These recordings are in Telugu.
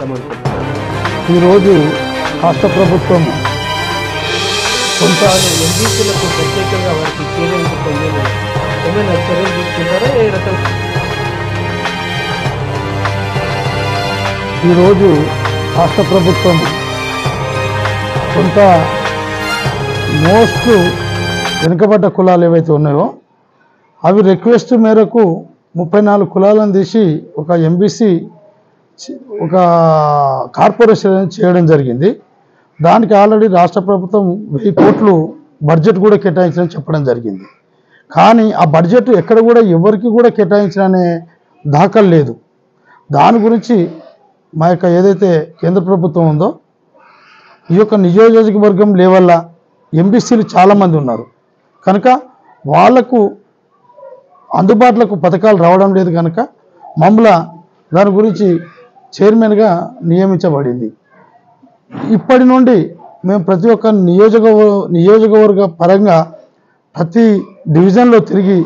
చేద్దామనుకుంటున్నారు ఈరోజు రాష్ట్ర ప్రభుత్వం కొంత ఎంబీసీలకు ప్రత్యేకంగా వారికి చేరేందుకు మీరు ఏమైనా చర్యలు తీసుకుంటారా ఏ రకం ఈరోజు రాష్ట్ర ప్రభుత్వం కొంత మోస్ట్ వెనుకబడ్డ కులాలు ఏవైతే ఉన్నాయో అవి రిక్వెస్ట్ మేరకు ముప్పై నాలుగు కులాలను తీసి ఒక ఎంబీసీ ఒక కార్పొరేషన్ చేయడం జరిగింది దానికి ఆల్రెడీ రాష్ట్ర ప్రభుత్వం వెయ్యి కోట్లు బడ్జెట్ కూడా కేటాయించడం చెప్పడం జరిగింది కానీ ఆ బడ్జెట్ ఎక్కడ కూడా ఎవరికి కూడా కేటాయించిన అనే దాఖలు లేదు దాని గురించి మా యొక్క ఏదైతే కేంద్ర ప్రభుత్వం ఉందో ఈ యొక్క నియోజకవర్గం లెవెల్ల ఎంబీసీలు చాలామంది ఉన్నారు కనుక వాళ్లకు అందుబాటులోకి పథకాలు రావడం లేదు కనుక మమ్మల దాని గురించి చైర్మన్గా నియమించబడింది ఇప్పటి నుండి మేము ప్రతి ఒక్క నియోజక నియోజకవర్గ పరంగా ప్రతి డివిజన్లో తిరిగి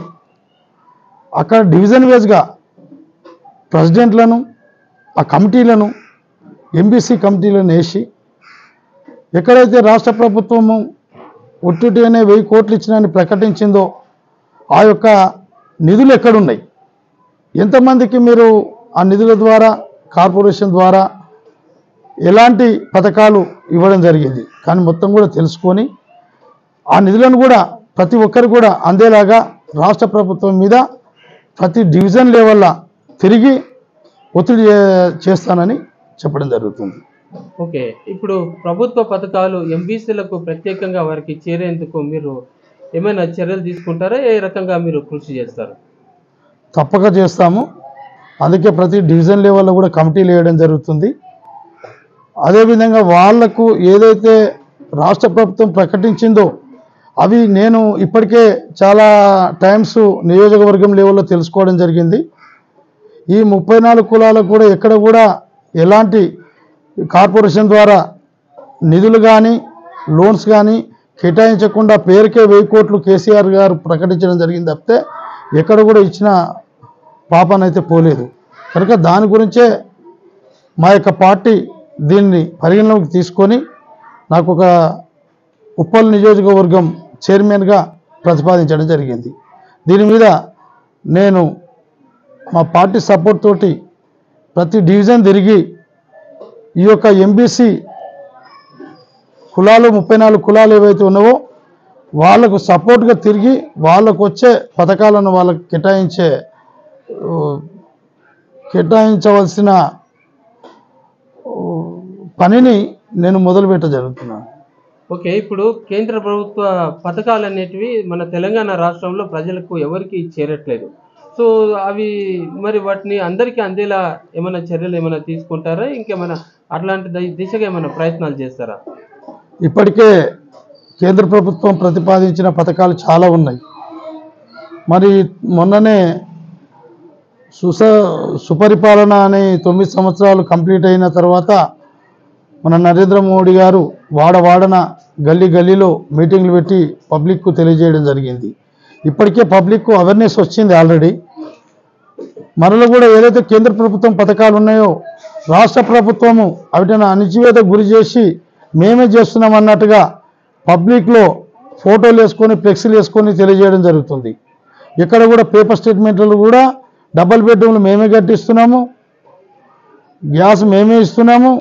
అక్కడ డివిజన్ వైజ్గా ప్రెసిడెంట్లను ఆ కమిటీలను ఎంబీసీ కమిటీలను వేసి ఎక్కడైతే రాష్ట్ర ప్రభుత్వము ఒట్టుటిగానే వెయ్యి కోట్లు ఇచ్చినని ప్రకటించిందో ఆ యొక్క నిధులు ఎక్కడున్నాయి ఎంతమందికి మీరు ఆ నిధుల ద్వారా కార్పొరేషన్ ద్వారా ఎలాంటి పథకాలు ఇవ్వడం జరిగింది కానీ మొత్తం కూడా తెలుసుకొని ఆ నిధులను కూడా ప్రతి ఒక్కరు కూడా అందేలాగా రాష్ట్ర ప్రభుత్వం మీద ప్రతి డివిజన్ లెవెల్లో తిరిగి ఒత్తిడి చే- చేస్తానని చెప్పడం జరుగుతుంది ఓకే ఇప్పుడు ప్రభుత్వ పథకాలు ఎంబీసీలకు ప్రత్యేకంగా వారికి చేరేందుకు మీరు ఏమైనా చర్యలు తీసుకుంటారా ఏ రకంగా మీరు కృషి చేస్తారు తప్పక చేస్తాము అందుకే ప్రతి డివిజన్ లెవెల్లో కూడా కమిటీలు వేయడం జరుగుతుంది అదేవిధంగా వాళ్లకు ఏదైతే రాష్ట్ర ప్రభుత్వం ప్రకటించిందో అవి నేను ఇప్పటికే చాలా టైమ్స్ నియోజకవర్గం లెవెల్లో తెలుసుకోవడం జరిగింది ఈ ముప్పై నాలుగు కులాలకు కూడా ఎక్కడ కూడా ఎలాంటి కార్పొరేషన్ ద్వారా నిధులు కానీ లోన్స్ కానీ కేటాయించకుండా పేరుకే వెయ్యి కోట్లు కేసీఆర్ గారు ప్రకటించడం జరిగింది తప్పితే ఎక్కడ కూడా ఇచ్చిన పాపనైతే పోలేదు కనుక దాని గురించే మా యొక్క పార్టీ దీన్ని పరిగణలోకి తీసుకొని నాకు ఒక ఉప్పల్ నియోజకవర్గం చైర్మన్గా ప్రతిపాదించడం జరిగింది దీని మీద నేను మా పార్టీ సపోర్ట్ తోటి ప్రతి డివిజన్ తిరిగి ఈ యొక్క ఎంబీసీ కులాలు ముప్పై నాలుగు కులాలు ఏవైతే ఉన్నావో వాళ్ళకు సపోర్ట్గా తిరిగి వాళ్ళకు వచ్చే పథకాలను వాళ్ళకి కేటాయించే ఆ, కేటాయించవలసిన ఆ, పనిని నేను మొదలుపెట్ట జరుగుతున్నాను ఓకే ఇప్పుడు కేంద్ర ప్రభుత్వ పథకాలు అనేటివి మన తెలంగాణ రాష్ట్రంలో ప్రజలకు ఎవరికి చేరట్లేదు సో అవి మరి వాటిని అందరికీ అందేలా ఏమైనా చర్యలు ఏమైనా తీసుకుంటారా ఇంకేమైనా అట్లాంటి ది- దిశగా ఏమైనా ప్రయత్నాలు చేస్తారా ఇప్పటికే కేంద్ర ప్రభుత్వం ప్రతిపాదించిన పథకాలు చాలా ఉన్నాయి మరి మొన్ననే సుస సుపరిపాలన అనే తొమ్మిది సంవత్సరాలు కంప్లీట్ అయిన తర్వాత మన నరేంద్ర మోడీ గారు వాడ వాడన గల్లీ గల్లీలో మీటింగ్లు పెట్టి పబ్లిక్కు తెలియజేయడం జరిగింది ఇప్పటికే పబ్లిక్కు అవేర్నెస్ వచ్చింది ఆల్రెడీ మనలో కూడా ఏదైతే కేంద్ర ప్రభుత్వం పథకాలు ఉన్నాయో రాష్ట్ర ప్రభుత్వము వాటిని అణిచివేత గురి చేసి మేమే చేస్తున్నాం అన్నట్టుగా పబ్లిక్లో ఫోటోలు వేసుకొని ఫ్లెక్సీలు వేసుకొని తెలియజేయడం జరుగుతుంది ఇక్కడ కూడా పేపర్ స్టేట్మెంట్లు కూడా డబల్ బెడ్రూమ్లు మేమే కట్టిస్తున్నాము గ్యాస్ మేమే ఇస్తున్నాము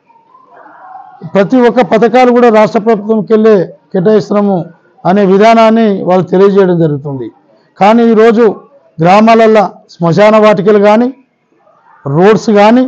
ప్రతి ఒక్క పథకాలు కూడా రాష్ట్ర ప్రభుత్వంకి వెళ్ళే కేటాయిస్తున్నాము అనే విధానాన్ని వాళ్ళు తెలియజేయడం జరుగుతుంది కానీ ఈరోజు గ్రామాలల్లో శ్మశాన వాటికలు కానీ రోడ్స్ కానీ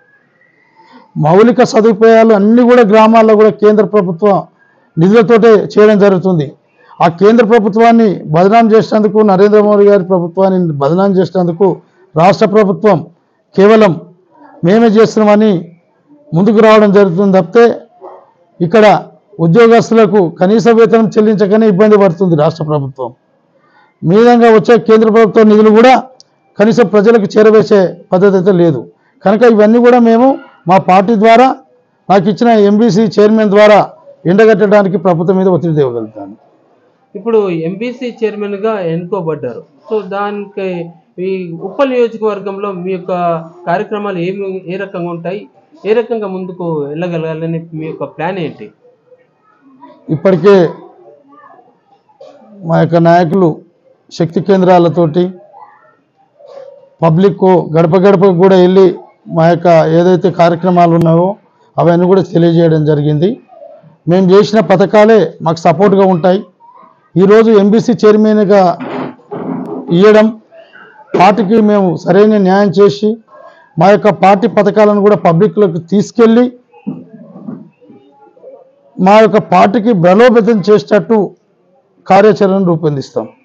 మౌలిక సదుపాయాలు అన్నీ కూడా గ్రామాల్లో కూడా కేంద్ర ప్రభుత్వం నిధులతోటే చేయడం జరుగుతుంది ఆ కేంద్ర ప్రభుత్వాన్ని బదనాం చేసినందుకు నరేంద్ర మోడీ గారి ప్రభుత్వాన్ని బదనాం చేసినందుకు రాష్ట్ర ప్రభుత్వం కేవలం మేమే చేస్తున్నామని ముందుకు రావడం జరుగుతుంది తప్పితే ఇక్కడ ఉద్యోగస్తులకు కనీస వేతనం చెల్లించకనే ఇబ్బంది పడుతుంది రాష్ట్ర ప్రభుత్వం మీ విధంగా వచ్చే కేంద్ర ప్రభుత్వ నిధులు కూడా కనీసం ప్రజలకు చేరవేసే పద్ధతి అయితే లేదు కనుక ఇవన్నీ కూడా మేము మా పార్టీ ద్వారా నాకు ఇచ్చిన ఎంబీసీ చైర్మన్ ద్వారా ఎండగట్టడానికి ప్రభుత్వం మీద ఒత్తిడి తేవగలుగుతాను ఇప్పుడు ఎంబీసీ చైర్మన్గా ఎన్నుకోబడ్డారు సో దానికి ఈ ఉప్పల్ నియోజకవర్గంలో మీ యొక్క కార్యక్రమాలు ఏమి ఏ రకంగా ఉంటాయి ఏ రకంగా ముందుకు వెళ్ళగలగాలని మీ యొక్క ప్లాన్ ఏంటి ఇప్పటికే మా యొక్క నాయకులు శక్తి కేంద్రాలతోటి పబ్లిక్ గడప గడపకు కూడా వెళ్ళి మా యొక్క ఏదైతే కార్యక్రమాలు ఉన్నాయో అవన్నీ కూడా తెలియజేయడం జరిగింది మేము చేసిన పథకాలే మాకు సపోర్ట్గా ఉంటాయి ఈరోజు ఎంబీసీ చైర్మన్గా ఇవ్వడం పార్టీకి మేము సరైన న్యాయం చేసి మా యొక్క పార్టీ పథకాలను కూడా పబ్లిక్లోకి తీసుకెళ్ళి మా యొక్క పార్టీకి బలోపేతం చేసేటట్టు కార్యాచరణ రూపొందిస్తాం